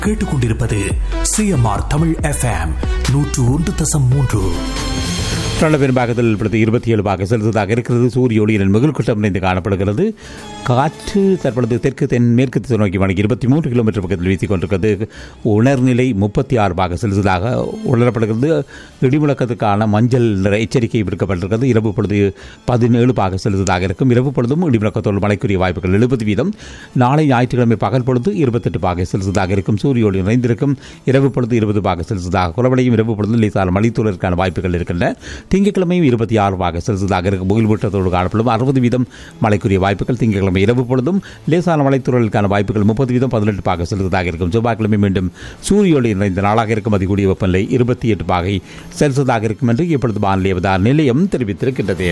கேட்டுக்கொண்டிருப்பது CMR Tamil FM நூற்று ஒன்று தசம் மூன்று நல்ல பெரும்பாகத்தில் இப்பொழுது இருபத்தி ஏழு பாக செலுத்ததாக இருக்கிறது சூரிய ஒளியின் மிகுல் குற்றம் நிறைந்து காணப்படுகிறது காற்று தற்பொழுது தெற்கு தென் மேற்கு திசை நோக்கி மணிக்கு இருபத்தி மூன்று கிலோமீட்டர் பக்கத்தில் வீசிக் கொண்டிருக்கிறது உணர்நிலை முப்பத்தி ஆறு பாக செலுத்ததாக உணரப்படுகிறது இடிமுழக்கத்துக்கான மஞ்சள் நிற எச்சரிக்கை விடுக்கப்பட்டிருக்கிறது இரவு பொழுது பதினேழு பாக செலுத்ததாக இருக்கும் இரவு பொழுதும் இடிமுழக்கத்தோடு மழைக்குரிய வாய்ப்புகள் எழுபது வீதம் நாளை ஞாயிற்றுக்கிழமை பகல் பொழுது இருபத்தெட்டு பாக செலுத்ததாக இருக்கும் சூரிய ஒளி நிறைந்திருக்கும் இரவு பொழுது இருபது பாக செலுத்ததாக குறவடையும் இரவு பொழுது லேசான மழைத்தூளருக்கான வாய்ப்புகள் இருக்கின்றன திங்கட்கிழமையும் இருபத்தி ஆறு பாக செலுத்ததாக இருக்கும் முகில் மூட்டத்தோடு காணப்படும் அறுபது வீதம் மழைக்குரிய வாய்ப்புகள் திங்கட்கிழமை இரவு பொழுதும் லேசான மழைத்தூழலுக்கான வாய்ப்புகள் முப்பது வீதம் பதினெட்டு பாக செலுத்ததாக இருக்கும் செவ்வாய்க்கிழமை மீண்டும் சூரிய ஒளி நிறைந்த நாளாக இருக்கும் அதிகூடிய வெப்பநிலை இருபத்தி எட்டு பாகை செலுத்ததாக இருக்கும் என்று இப்பொழுது வானிலை அவதார நிலையம் தெரிவித்திருக்கின்றது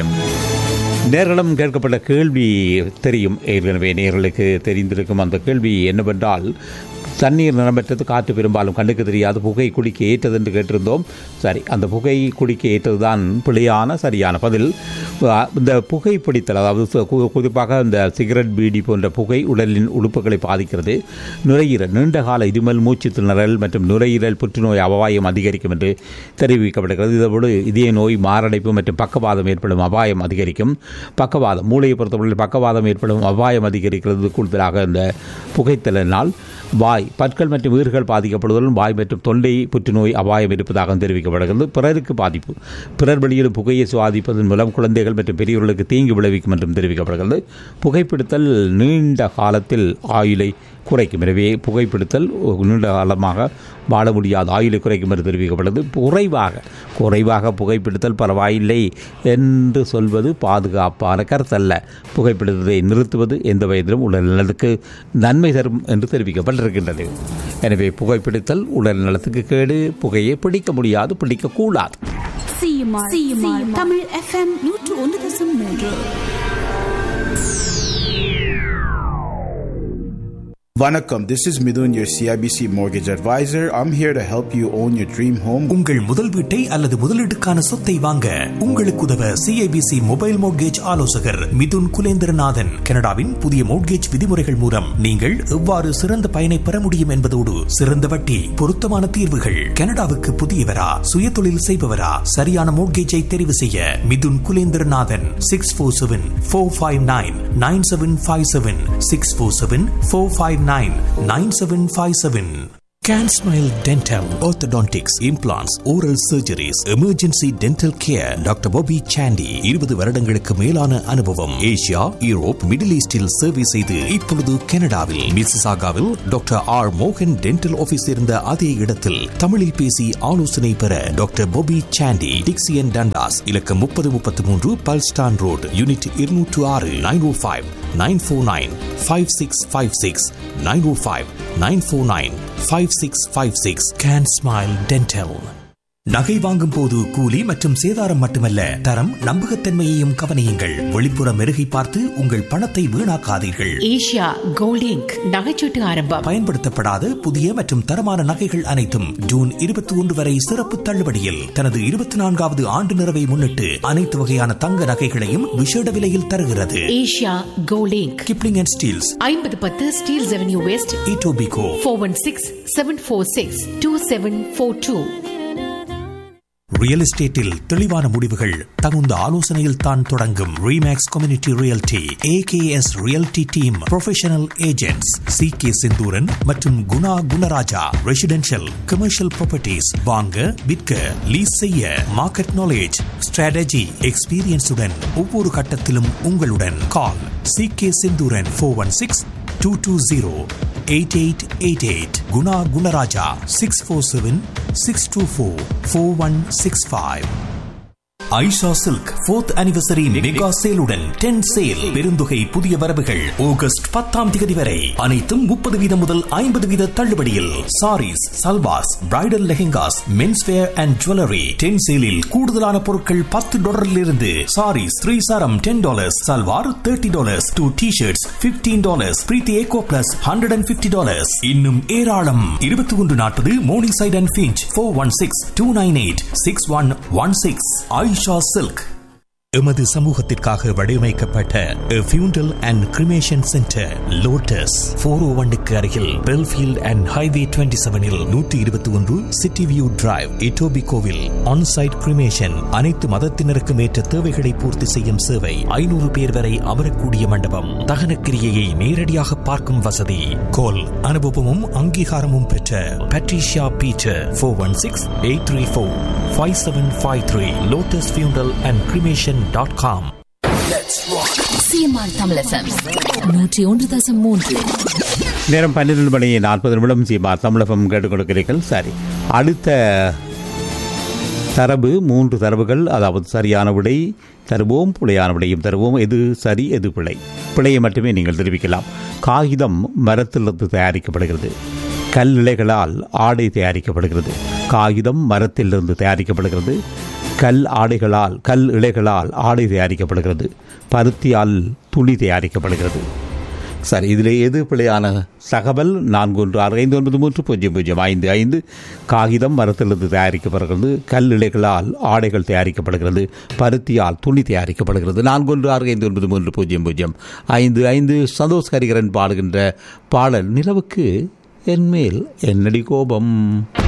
நேர்களும் கேட்கப்பட்ட கேள்வி தெரியும் ஏற்கனவே நேர்களுக்கு தெரிந்திருக்கும் அந்த கேள்வி என்னவென்றால் தண்ணீர் நிறமற்றது காற்று பெரும்பாலும் கண்ணுக்கு தெரியாது புகை குடிக்க ஏற்றது என்று கேட்டிருந்தோம் சரி அந்த புகை குடிக்க ஏற்றதுதான் பிழையான சரியான பதில் அஹ், இந்த புகை பிடித்தல் அதாவது சு- கு- குறிப்பாக இந்த சிகரெட் பீடி போன்ற புகை உடலின் உறுப்புகளை பாதிக்கிறது நுரையீரல் நீண்டகால இருமல் மூச்சு திணறல் மற்றும் நுரையீரல் புற்றுநோய் அபாயம் அதிகரிக்கும் என்று தெரிவிக்கப்படுகிறது இதோடு இதய நோய் மாரடைப்பு மற்றும் பக்கவாதம் ஏற்படும் அபாயம் அதிகரிக்கும் பக்கவாதம் மூளையை பொறுத்தவரையில் பக்கவாதம் ஏற்படும் அபாயம் அதிகரிக்கிறது கூடுதலாக இந்த புகைத்தலினால் வாய் பற்கள் மற்றும் ஈறுகள் பாதிக்கப்படுவதுடன் வாய் மற்றும் தொண்டை புற்றுநோய் அபாயம் இருப்பதாக தெரிவிக்கப்படுகிறது பிறருக்கு பாதிப்பு பிறர் வெளியிடும் புகையை சுவாதிப்பதன் மூலம் குழந்தைகள் மற்றும் பெரியவர்களுக்கு தீங்கு விளைவிக்கும் என்றும் தெரிவிக்கப்படுகிறது புகைப்பிடித்தல் நீண்ட காலத்தில் ஆயுளை குறைக்கும் எனவே புகைப்பிடித்தல் நீண்ட காலமாக வாழ முடியாத ஆயுளை குறைக்கும் என்று தெரிவிக்கப்படுகிறது குறைவாக குறைவாக புகைப்பிடித்தல் பரவாயில்லை என்று சொல்வது பாதுகாப்பான கருத்தல்ல புகைப்பிடித்ததை நிறுத்துவது எந்த வயதிலும் உடல் நலத்துக்கு நன்மை தரும் என்று தெரிவிக்கப்பட்டிருக்கின்றது எனவே புகைப்பிடித்தல் உடல் நலத்துக்கு கேடு புகையை பிடிக்க முடியாது பிடிக்கக்கூடாது சிஎம்ஆர் சிஎம்ஆர் தமிழ் எஃப்எம் நூற்று ஒன்று தசம் மூன்று Vanakkam, this is Midun, your CIBC mortgage advisor. I'm here to help you own your dream home. உங்கள் முதல் வீட்டை அல்லது முதலீட்டுக்கான சொத்தை வாங்க உங்களுக்கு உதவ சிஐபிசி மொபைல் மோட்கேஜ் ஆலோசகர் மிதுன் குலேந்திரநாதன் கனடாவின் புதிய மோட்கேஜ் விதிமுறைகள் மூலம் நீங்கள் எவ்வாறு சிறந்த பயனை பெற முடியும் என்பதோடு சிறந்த வட்டி பொருத்தமான தீர்வுகள் கனடாவுக்கு புதியவரா சுய தொழில் செய்பவரா சரியான மோட்கேஜை தெரிவு செய்ய Mithun Kulendranathan six four seven four five nine nine seven five seven six four seven four five nine nine seven five seven Can Smile Dental, Orthodontics, Implants, Oral Surgeries, Emergency Dental Care, doctor Bobby Sandy இருபது வருடங்களுக்கு மேலான அனுபவம் Asia Europe middle ஈஸ்டில் சேவை செய்து இப்பொழுது கனடாவில் மிசிசாகாவில் டாக்டர் ஆர் மோகன் டென்டல் ஆபீஸ் இருந்த அதே இடத்தில் தமிழில் பேசி ஆலோசனை பெற doctor Bobby Sandy Dixie and Dundas இலக்கம் முப்பது முப்பத்தி மூன்று பல்ஸ்டான் ரோடு யூனிட் இருநூற்று ஆறு nine O five nine four nine five six five six nine O five nine four nine five six five six can smile dental நகை வாங்கும் போது கூலி மற்றும் சேதாரம் மட்டுமல்ல தரம் நம்பகத்தன்மையையும் கவனியுங்கள் வெளிப்புற மெருகை பார்த்து உங்கள் பணத்தை வீணாக்காதீர்கள் ஏஷியா கோல்ட் இங்க் நகைச்சீட்டு ஆரம்பம் பயன்படுத்தப்படாத புதிய மற்றும் தரமான நகைகள் அனைத்தும் ஜூன் இருபத்தி ஒன்று வரை சிறப்பு தள்ளுபடியில் தனது இருபத்தி நான்காவது ஆண்டு நிறைவை முன்னிட்டு அனைத்து வகையான தங்க நகைகளையும் விசேட விலையில் தருகிறது Asia Gold Inc Kipling and Steeles ஐம்பது பத்து Steeles avenue west Etobicoke four one six seven four six two seven four two real எஸ்டேட்டில் தெளிவான முடிவுகள் தகுந்த ஆலோசனையில் தான் தொடங்கும் Remax community realty AKS realty team professional agents C K Senthuran மற்றும் Guna Gunaraja residential commercial properties வாங்க விற்க லீஸ் செய்ய மார்க்கெட் நாலேஜ் ஸ்ட்ராட்டஜி எக்ஸ்பீரியன்ஸுடன் ஒவ்வொரு கட்டத்திலும் உங்களுடன் call C K Senthuran four one six two two zero eight eight eight eight Guna Gunaraja six four seven six two four four one six five Aisha silk fourth anniversary mega சேலுடன் ten sale பெருந்தொகை புதிய வரவுகள் August பத்தாம் தேதி வரை அனைத்தும் முப்பது வீதம் முதல் ஐம்பது வீத தள்ளுபடியில் saris salwars bridal lehengas men's wear and jewellery ten சேலில் கூடுதலான பொருட்கள் பத்து டாலரில் இருந்து சாரீஸ் த்ரீ சாரம் ten dollars salwar thirty dollars two T shirts fifteen dollars Preethi eco plus hundred and fifty dollars இன்னும் ஏராளம் இருபத்தி ஒன்று நாற்பது Morningside and Finch four one six two nine eight six one one six Aisha silk எமது சமூகத்திற்காக வடிவமைக்கப்பட்ட funeral and cremation centre Lotus four ஓ ஒன்னுக்கு அருகில் பெல்ஃபீல்ட் அண்ட் ஹைவே டுவெண்ட்டி செவனில் நூற்றி இருபத்தி ஒன்று சிட்டி வியூ டிரைவ் இட்டோபி கோவில் ஆன்சைட் கிரிமேஷன் அனைத்து மதத்தினருக்கும் ஏற்ற தேவைகளை பூர்த்தி செய்யும் சேவை ஐநூறு பேர் வரை அமரக்கூடிய மண்டபம் தகனக்கிரியையை நேரடியாக பார்க்கும் வசதி கோல் அனுபவமும் அங்கீகாரமும் பெற்ற Patricia Peter four one six eight three four five seven five three Lotus funeral and cremation dot com CMR தமிழசம் நூற்றி ஒன்று தசம் மூன்று நேரம் பன்னிரண்டு மணி நாற்பது நிமிடம் சீமா தமிழகம் கேட்டுக் கொடுக்கிறீர்கள் சரி அடுத்த தரவு மூன்று தரவுகள் அதாவது சரியான விடை தருவோம் பிழையான விடையும் தருவோம் எது சரி எது பிழை பிழையை மட்டுமே நீங்கள் தெரிவிக்கலாம் காகிதம் மரத்திலிருந்து தயாரிக்கப்படுகிறது கல் இலைகளால் ஆடை தயாரிக்கப்படுகிறது காகிதம் மரத்திலிருந்து தயாரிக்கப்படுகிறது கல் ஆடைகளால் கல் இலைகளால் ஆடை தயாரிக்கப்படுகிறது பருத்தியால் துணி தயாரிக்கப்படுகிறது சரி இதில் எது பிழையான தகவல் நான்கு ஒன்று ஆறு ஐந்து ஒன்பது மூன்று பூஜ்ஜியம் பூஜ்ஜியம் ஐந்து ஐந்து காகிதம் மரத்திலிருந்து தயாரிக்கப்படுகிறது கல் இலைகளால் ஆடைகள் தயாரிக்கப்படுகிறது பருத்தியால் துணி தயாரிக்கப்படுகிறது நான்கு ஒன்று ஆறு ஐந்து ஒன்பது மூன்று பூஜ்ஜியம் பூஜ்ஜியம் ஐந்து ஐந்து சந்தோஷ் ஹரிகரன் பாடுகின்ற பாடல் நிலவுக்கு என்மேல் என்னடி கோபம்